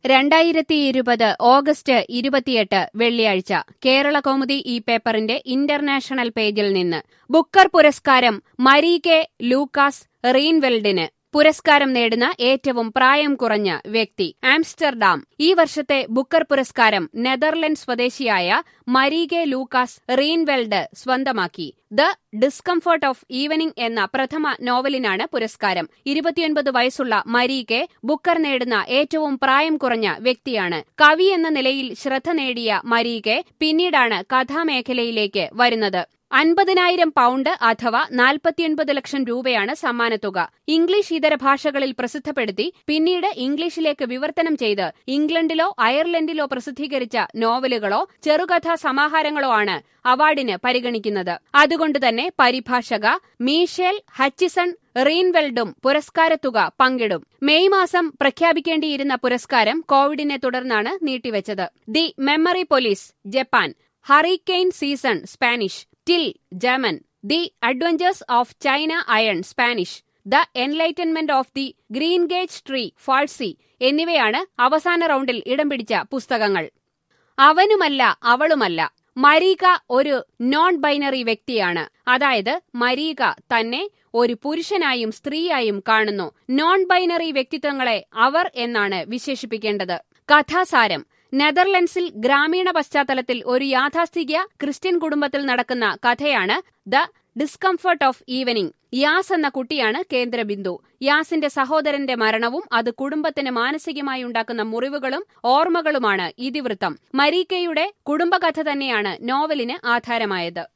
രണ്ടായിരത്തി ഇരുപത് ഓഗസ്റ്റ് ഇരുപത്തിയെട്ട് വെള്ളിയാഴ്ച കേരള കൗമുദി ഈ പേപ്പറിന്റെ ഇന്റർനാഷണൽ പേജിൽ നിന്ന് ബുക്കർ പുരസ്കാരം മരീകെ ലൂക്കാസ് റീൻവെൽഡിന് പുരസ്കാരം നേടുന്ന ഏറ്റവും പ്രായം കുറഞ്ഞ വ്യക്തി ആംസ്റ്റർഡാം ഈ വർഷത്തെ ബുക്കർ പുരസ്കാരം നെതർലൻഡ് സ്വദേശിയായ മരീകെ ലൂക്കാസ് റീൻവെൽഡ് സ്വന്തമാക്കി ദ ഡിസ്കംഫർട്ട് ഓഫ് ഈവനിംഗ് എന്ന പ്രഥമ നോവലിനാണ് പുരസ്കാരം ഇരുപത്തിയൊൻപത് വയസ്സുള്ള മരീകെ ബുക്കർ നേടുന്ന ഏറ്റവും പ്രായം കുറഞ്ഞ വ്യക്തിയാണ് കവി എന്ന നിലയിൽ ശ്രദ്ധ നേടിയ മരീകെ പിന്നീടാണ് കഥാമേഖലയിലേക്ക് വരുന്നത് അൻപതിനായിരം പൗണ്ട് അഥവാ നാൽപ്പത്തിയൊൻപത് ലക്ഷം രൂപയാണ് സമ്മാനത്തുക ഇംഗ്ലീഷ് ഇതര ഭാഷകളിൽ പ്രസിദ്ധപ്പെടുത്തി പിന്നീട് ഇംഗ്ലീഷിലേക്ക് വിവർത്തനം ചെയ്ത് ഇംഗ്ലണ്ടിലോ അയർലൻഡിലോ പ്രസിദ്ധീകരിച്ച നോവലുകളോ ചെറുകഥാ സമാഹാരങ്ങളോ ആണ് അവാർഡിന് പരിഗണിക്കുന്നത് അതുകൊണ്ടുതന്നെ പരിഭാഷക മീഷേൽ ഹച്ചിസൺ റീൻവെൽഡും പുരസ്കാരത്തുക പങ്കിടും മെയ് മാസം പ്രഖ്യാപിക്കേണ്ടിയിരുന്ന പുരസ്കാരം കോവിഡിനെ തുടർന്നാണ് നീട്ടിവച്ചത് the memory police Japan hurricane season Spanish Tyll German the adventures of China Iron Spanish the enlightenment of the greengage tree Farsi എന്നിവയാണ് അവസാന റൌണ്ടിൽ ഇടം പിടിച്ച പുസ്തകങ്ങൾ അവനുമല്ല അവളുമല്ല മരീക ഒരു നോൺ ബൈനറി വ്യക്തിയാണ് അതായത് മരീക തന്നെ ഒരു പുരുഷനായും സ്ത്രീയായും കാണുന്നു നോൺ ബൈനറി വ്യക്തിത്വങ്ങളെ അവർ എന്നാണ് വിശേഷിപ്പിക്കേണ്ടത് കഥാസാരം നെതർലൻഡ്സിൽ ഗ്രാമീണ പശ്ചാത്തലത്തിൽ ഒരു യാഥാസ്ഥിക ക്രിസ്ത്യൻ കുടുംബത്തിൽ നടക്കുന്ന കഥയാണ് the discomfort of evening Jas എന്ന കുട്ടിയാണ് കേന്ദ്രബിന്ദു യാസിന്റെ സഹോദരന്റെ മരണവും അത് കുടുംബത്തിന് മാനസികമായി ഉണ്ടാക്കുന്ന മുറിവുകളും ഓർമ്മകളുമാണ് ഇതിവൃത്തം മരീക്കയുടെ കുടുംബകഥ തന്നെയാണ് നോവലിന് ആധാരമായത്